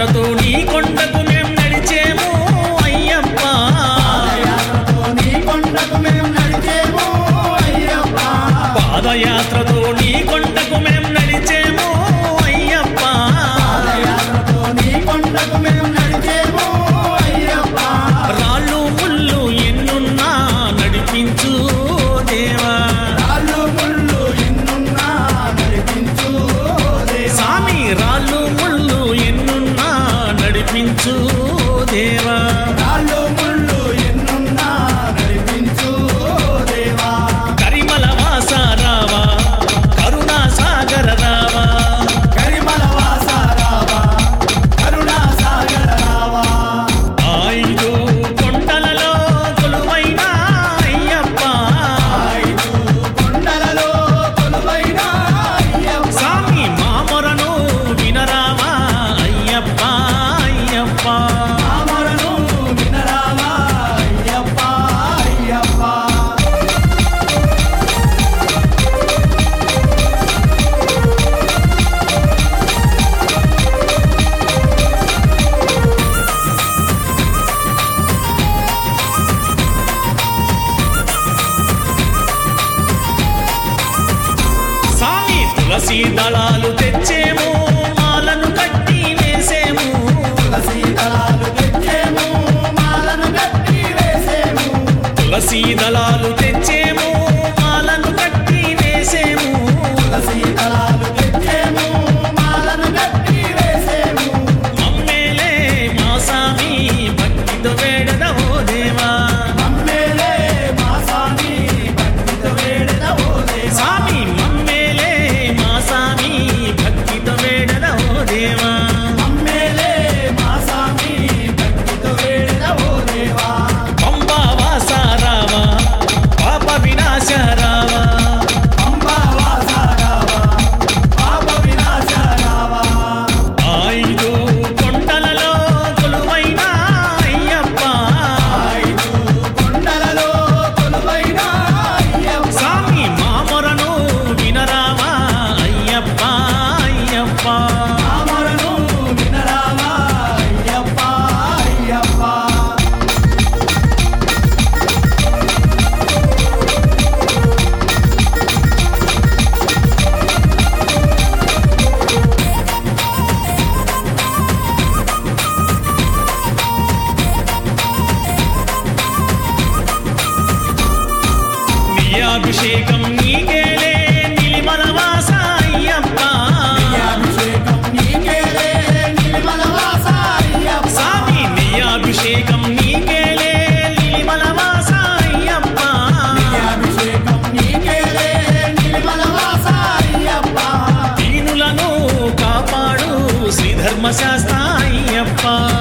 పాదయాత్రతో నీ కొండకు మేం నడిచేము అయ్యప్ప పాదయాత్రతో నీ కొండకు మేము నడిచేమో అయ్యప్ప పాదయాత్రతో నీ కొండకు మేం నడిచేము అయ్యప్ప పాదయాత్రతో నీ కొండకు మేము నడిచేమో అయ్యప్ప రాళ్ళు ముళ్ళు ఎన్నున్నా నడిపించు దేవా రాళ్ళు ముళ్ళు ఎన్నున్నా నడిపించు దేవా సామి రాళ్ళు ముళ్ళు ఎన్నున్నా నడిపించు దేవా రాళ్ళు ముళ్ళు ఎన్నున్నా నడిపించు దేవా కరిమల వాస రావా కరుణా సాగర రావా కరిమల వాస రావా కరుణా సాగర రావా ఐదు కొండలలో కొలువైన అయ్యప్ప ఐదు కొండలలో కొలువైన అయ్యప్ప సామి మామరను వినరావా అయ్యప్ప అయ్యప్ప ఆమరను వినరావా అయ్యప్ప అయ్యప్ప సామి తులసి దళాలు తెచ్చేము మాలను కట్టి వేసేము తులసి దళాలు తెచ్చేము మాలను కట్టి వేసేము తులసి దళాలు తెచ్చేము మాలను కట్టి వేసేము తులసి దళాలు తెచ్చేము మాలను కట్టి వేసేము మమ్మేలే మా సామి భక్తితో వేడదవో దేవా మమ్మేలే మా స్వామి భక్తితో వేడదవో దేవా సామి మమ్మేలే మా సామి భక్తితో వేడదవో దేవా మమ్మేలే మా స్వామి భక్తితో వేడదవో దేవా పంబా వాస రావా పాప వినాశ రావా అంబా వాస రావా పాప వినాశ రావా ఐదు కొండలలో కొలువైన అయ్యప్ప ఐదు కొండలలో కొలువైన అయ్యప్ప సామి మామరను వినరావా అయ్యప్ప అయ్యప్ప ఆమరను వినరావా అయ్యప్ప అయ్యప్ప నీ అభిషేకం నీకేలే నిలిమల వాస అయ్యప్ప అభిషేకం నీకేలే నిర్మల వాస అయ్యప్ప సామి నీ అభిషేకం నీకేలే నిలిమల వాస అయ్యప్ప అభిషేకం నీకేలే నిర్మల వాస అయ్యప్ప దీనులను కాపాడు శ్రీధర్మశాస్త్ర అయ్యప్ప